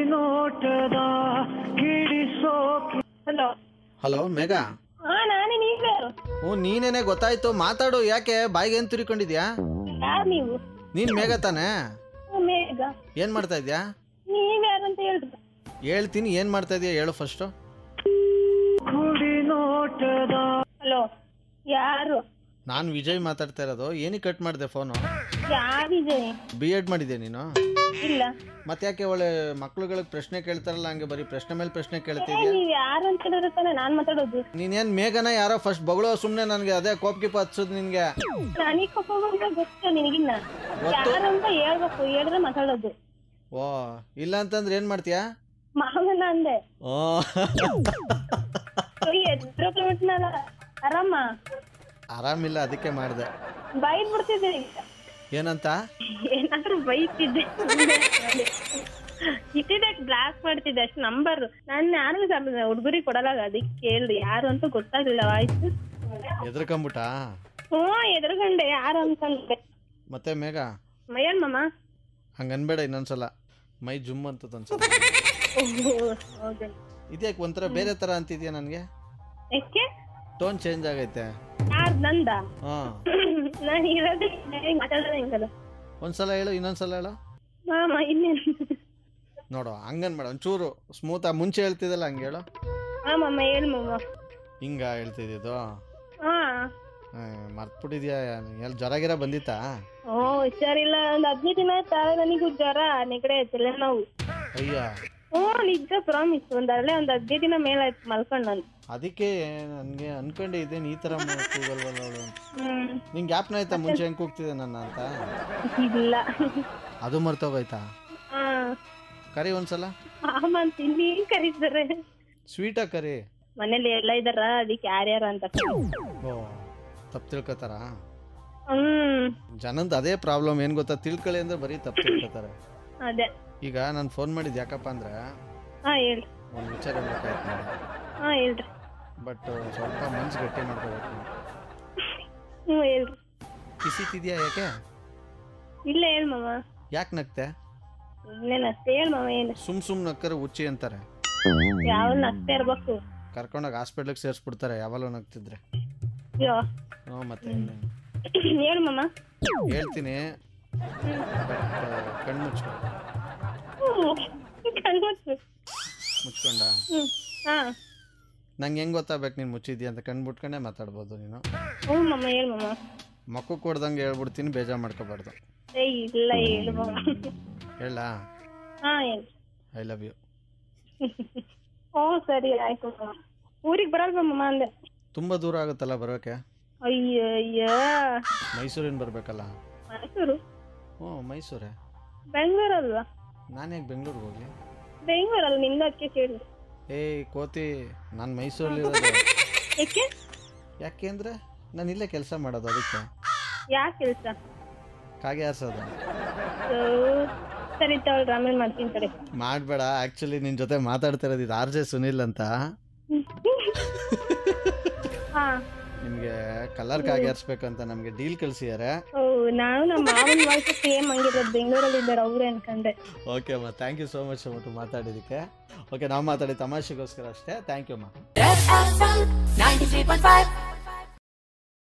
Hello hello ಮೇಘ ಹಾ ನಾನೇ ನೀವೇ ಹ್ಞೂ ನೀನೇನೆ ಗೊತ್ತಾಯ್ತು ಮಾತಾಡು ಯಾಕೆ ಬಾಯಿಗೆ ಏನು ತಿರ್ಕೊಂಡಿದ್ಯಾ ಯಾರು ನೀವು ನೀನು ಮೇಘ ತಾನೇ ಹ್ಮ್, ಮೇಘ ಏನು ಮಾಡ್ತಾ ಇದ್ಯಾ ನೀವ್ಯಾರು ಅಂತ ಹೇಳ್ರಿ ಹೇಳ್ತೀನಿ ಏನು ಮಾಡ್ತಾ ಇದೀಯ ಹೇಳು ಫಸ್ಟು ಹಲೋ ಯಾರು ನಾನು ವಿಜಯ್ ಮಾತಾಡ್ತಾ ಇರೋದು ಏನಕ್ಕೆ ಕಟ್ ಮಾಡಿದೆ ಫೋನು ಯಾರಿದೆ ಬಿ ಎಡ್ ಮಾಡಿದೆ ನೀನು ಇಲ್ಲ ಮತ್ತೆ ಯಾಕೆ ಒಳ್ಳೆ ಮಕ್ಳುಗಳಿಗೆ ಪ್ರಶ್ನೆ ಕೇಳ್ತಾರಲ್ಲ ಹಂಗೆ ಬರೀ ಪ್ರಶ್ನೆ ಮೇಲೆ ಪ್ರಶ್ನೆ ಏ, ಕೇಳ್ತಿದ್ಯಾ ನೀವ್ ಯಾರು ಅಂತ ಹೇಳಿದ್ರೆ ತಾನೇ ನಾನ್ ಮಾತಾಡೋದು ನೀನೇನು ಮೇಘನ ಯಾರೋ ಫಸ್ಟ್ ಬಗಳೋ ಸುಮ್ಮನೆ ನನಗೆ ಅದೇ ಕೋಪ್ ಗಿಪ್ ಹಚ್ಚೋದು ನಿನಗೆ ನನಗ್ ಕೋಪ ಬಂದ್ರೆ ಗೊತ್ತು ನಿನಗಿನ್ನ ಯಾರು ಅಂತ ಹೇಳ್ಬೇಕು ಹೇಳಿದ್ರೆ ಮಾತಾಡೋದು ಓ ಇಲ್ಲ ಅಂತಂದ್ರೆ ಏನು ಮಾಡ್ತೀಯಾ ಮಾವನ ಅಂದೆ ಓ ಎದ್ರು ಕಿಲೋಮೀಟರ್ನಲ್ಲ ಆರಾಮ ಆರಾಮಿಲ್ಲ ಅದಕ್ಕೆ ಮಾಡಿದೆ ಬೈದ್ ಬಿಡ್ತಿದ್ದೆ ಈಗ ಏನಂತ ಏನಾದ್ರೂ ಬೈತಿದ್ದೆ ಇಟ್ಟಿದ್ದೆ ಬ್ಲಾಕ್ ಮಾಡ್ತಿದ್ದೆ ಅಷ್ಟು ನಂಬರ್ ನಾನು ಯಾರು ಹುಡುಗರಿಗೆ ಕೊಡಲ್ಲ ಅದಕ್ಕೆ ಕೇಳ್ದೆ ಯಾರು ಅಂತ ಗೊತ್ತಾಗ್ಲಿಲ್ಲ ವಾಯ್ಸ್ ಎದ್ರಕಂಬಿಟ್ಟ ಹ್ಞೂ ಎದುರುಗಂಡೆ ಯಾರು ಅನ್ಕೊಂಡೆ ಮತ್ತೆ ಮೇಘ ಮಯ್ಯನ್ ಮಾಮ ಹಂಗೆ ಅನ್ಬೇಡ ಇನ್ನೊಂದ್ಸಲ ಮೈ ಜುಮ್ ಅಂತದ ಅನ್ಸಲ್ಲ ಓಹೋ ಹೌದಾ ಇದ್ಯಾಕೆ ಒಂಥರ ಬೇರೆ ಥರ ಅಂತಿದ್ಯಾ ನನಗೆ ಯಾಕೆ ಟೋನ್ ಚೇಂಜ್ ಆಗೈತೆ ಯಾರು ನಂದ ಹಾಂ ನಾನು ಇರೋದೇ ಮಾತಾಡೋದ ಹಿಂಗಲ್ಲ ಒಂದ್ಸಲ ಹೇಳು ಇನ್ನೊಂದ್ಸಲ ಹೇಳು ಮಾಮ ಇನ್ನೇನು ನೋಡು ಹಂಗನ್ಬೇಡ ಒಂಚೂರು ಸ್ಮೂತಾಗಿ ಮುಂಚೆ ಹೇಳ್ತಿದ್ದಲ್ಲ ಹಂಗೆ ಹೇಳು ಹಾ ಮಾಮ ಹೇಳು ಮಾಮ ಹಿಂಗ ಹೇಳ್ತಿದ್ದಿದ್ದು ಹಾ ಮರ್ತ್ಬಿಟ್ಟಿದ್ಯಾ ಎಲ್ಲಿ ಜ್ವರ ಗಿರ ಬಂದಿತ್ತಾ ಓ ಹುಷಾರಿಲ್ಲ ಒಂದ್ ಹದಿನೈದು ದಿನ ಆಯ್ತಾ ನನಗೂ ಜ್ವರ ನೆಗಡೆ ತಲೆನೋವು ಅಯ್ಯ ಹ್ಞೂ ನಿಜ ಪ್ರಾಮಿಸ್ ಒಂದ್ ಅಲ್ಲೇ ಒಂದ್ ಹದಿನೈದು ದಿನ ಮೇಲಾಯ್ತು ಮಲ್ಕೊಂಡ್ ನಾನು ಅದಕ್ಕೆ ನನಗೆ ಅನ್ಕೊಂಡೆ ಇದೇನು ಈ ಥರ ಕೂಗಲ್ವಲ್ಲ ಅವಳು ಅಂತ ಹ್ಮ್ ನಿಂಗೆ ಜ್ಞಾಪನ ಆಯ್ತಾ ಮುಂಚೆ ಹೆಂಗೆ ಕೂಗ್ತಿದ್ದೆ ನನ್ನ ಅಂತ ಇಲ್ಲ ಅದು ಮರ್ತೋಗೋಯ್ತಾ ಹಾ ಕರಿ ಒಂದ್ಸಲ ಮಾಮ ಅಂತ ಇಲ್ಲಿ ಕರೀತಾರೆ ಸ್ವೀಟಾಗಿ ಕರಿ ಮನೇಲಿ ಎಲ್ಲ ಇದಾರ ಅದಕ್ಕೆ ಯಾರ್ಯಾರ ಅಂತ ಓ ತಪ್ಪು ತಿಳ್ಕೊತಾರ ಹ್ಮ್ ಜನಂದು ಅದೇ ಪ್ರಾಬ್ಲಮ್ ಏನು ಗೊತ್ತಾ ತಿಳ್ಕೊಳ್ಳಿ ಅಂದ್ರೆ ಬರೀ ತಪ್ಪು ತಿಳ್ಕೊತಾರೆ ಅದೇ ಈಗ ನಾನು ಫೋನ್ ಮಾಡಿದ್ದು ಯಾಕಪ್ಪ ಅಂದ್ರೆ ಹಾ ಹೇಳ್ರಿ ಒಂದು ವಿಚಾರ ಬೇಕಾಯ್ತು ನೋಡಿ ಹಾ ಹೇಳ್ರಿ ಬಟ್ ಸ್ವಲ್ಪ ಮನ್ಸು ಗಟ್ಟಿ ಮಾಡ್ಕೋಬೇಕು ಹ್ಞೂ ಹೇಳ್ರಿ ಕಿಸಿತಿದ್ಯಾ ಯಾಕೆ ಇಲ್ಲ ಹೇಳ್ ಮಾಮ ಯಾಕೆ ನಗ್ತೆ ಇನ್ನೇನ್ ಅಷ್ಟೇ ಹೇಳ್ ಮಾಮ ಏನು ಸುಮ್ ಸುಮ್ ನಕ್ಕರೆ ಹುಚ್ಚಿ ಅಂತಾರೆ ಯಾವ ನಗ್ತಾ ಇರ್ಬೇಕು ಕರ್ಕೊಂಡೋಗಿ ಹಾಸ್ಪಿಟ್ಲಿಗೆ ಸೇರಿಸ್ಬಿಡ್ತಾರೆ ಯಾವಾಗಲೂ ನಗ್ತಿದ್ರೆ ಅಯ್ಯೋ ಹ್ಞೂ ಮತ್ತೆ ಇನ್ನೇನು? ಹೇಳ್ ಮಾಮ ಹೇಳ್ತೀನಿ ಬಟ್ ಕಣ್ಣು ಮುಚ್ಕೊ ಹ್ಮ್. ಕಣ್ಮುಚ್ಚು. ಮುಚ್ಕೊಂಡ ಹ್ಮ್ ಹಾ ನಂಗೆ ಹೆಂಗೆ ಗೊತ್ತಾಗ್ಬೇಕು ನೀನು ಮುಚ್ಚಿದ್ಯಾ ಅಂತ ಕಣ್ಣು ಬಿಟ್ಕೊಂಡೆ ಮಾತಾಡ್ಬೋದು ನೀನು ಹ್ಞೂ ಮಾಮ ಹೇಳ್ ಮಾಮ ಮಕ್ಕಳು ಕೊಡ್ದಂಗೆ ಹೇಳ್ಬಿಡ್ತೀನಿ ಬೇಜಾರು ಮಾಡ್ಕೋಬಾರ್ದು ಏ ಇಲ್ಲ ಹೇಳು ಮಾಮ ಹೇಳ ಹಾ ಹೇಳು ಐ ಲವ್ ಯು ಹ್ಞೂ ಸರಿ ಆಯ್ತು ಮಾಮ ಊರಿಗೆ ಬರಲ್ವಾ ಮಾಮ ಅಂದೆ ತುಂಬ ದೂರ ಆಗುತ್ತಲ್ಲ ಬರೋಕೆ ಅಯ್ಯೋ ಅಯ್ಯೋ ಮೈಸೂರಿನ ಬರಬೇಕಲ್ಲ ಮೈಸೂರು ಹ್ಞೂ ಮೈಸೂರೇ ಬೆಂಗಳೂರಲ್ವಾ ನಾನು ಯಾಕೆ ಬೆಂಗಳೂರಿಗೆ ಹೋಗಲಿ ಬೆಂಗಳೂರಲ್ಲ ನಿಮ್ದು ಅದಕ್ಕೆ ಕೇಳಿ ಏಯ್ ಕೋತಿ ನಾನು ಮೈಸೂರಲ್ಲಿ ಏಕೆ ಯಾಕೆ ಅಂದರೆ ನಾನು ಇಲ್ಲೇ ಕೆಲಸ ಮಾಡೋದು ಅದಕ್ಕೆ ಯಾಕೆ ಕೆಲಸ ಕಾಗೆ ಹಾರ್ಸೋದು ಸರಿ ತಗೊಳ್ರಿ ಆಮೇಲೆ ಮಾಡ್ತೀನಿ ಕಡೆ ಮಾಡಬೇಡ ಆ್ಯಕ್ಚುಲಿ ನಿನ್ನ ಜೊತೆ ಮಾತಾಡ್ತಾ ಇರೋದು ಇದು ಆರ್ ಜೆ ಸುನಿಲ್ ಅಂತ ಹಾ ನಿಮಗೆ ಕಲರ್ ಕಾಗೆ ಹಾರಿಸ್ಬೇಕಂತ ನಮಗೆ ಡೀಲ್ ಕಳಿಸಿದ್ದಾರೆ ಓ ನಾನು ನಮ್ಮ ಮಾವನ ವಾಯ್ಸ್ ಸೇಮ್ ಹಂಗಿರೋದು ಬೆಂಗಳೂರಲ್ಲಿ ಇದ್ದಾರೆ ಅವ್ರೆ ಅನ್ಕೊಂಡೆ ಓಕೆ ಅಮ್ಮ ಥ್ಯಾಂಕ್ ಯು ಸೋ ಮಚ್ ಅಮ್ಮ ಮಾತಾಡಿದ್ದಕ್ಕೆ ಓಕೆ ನಾವು ಮಾತಾಡಿ ತಮಾಷೆಗೋಸ್ಕರ ಅಷ್ಟೇ ಥ್ಯಾಂಕ್ ಯು ಅಮ್ಮ FM 93.5